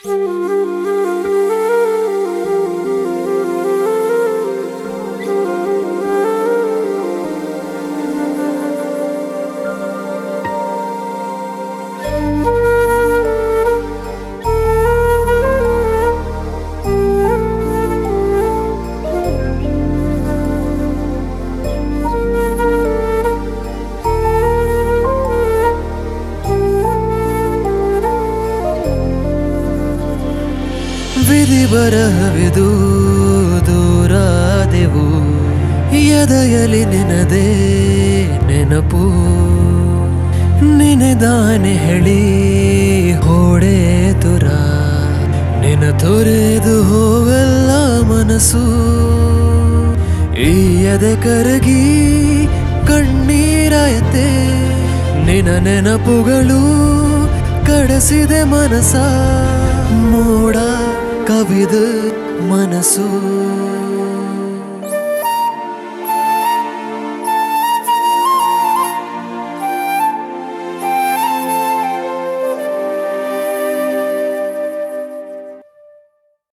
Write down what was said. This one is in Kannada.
ವಿಧಿ ಬರಹವಿದು ದೂರಾದೆವು ಎದೆಯಲಿ ನಿನದೇ ನೆನಪು ನಿನೆದಾನೆ ಹೇಳಿ ಹೋಡೆ ತುರ ನಿನ ತೊರೆದು ಹೋಗಲ್ಲ ಮನಸ್ಸು ಈ ಎದೆ ಕರಗಿ ಕಣ್ಣೀರಾಯತೆ ನಿನ ನೆನಪುಗಳು ಕಡಸಿದೆ ಮನಸ ಮೋಡ ಕವಿದು ಮನಸ್ಸು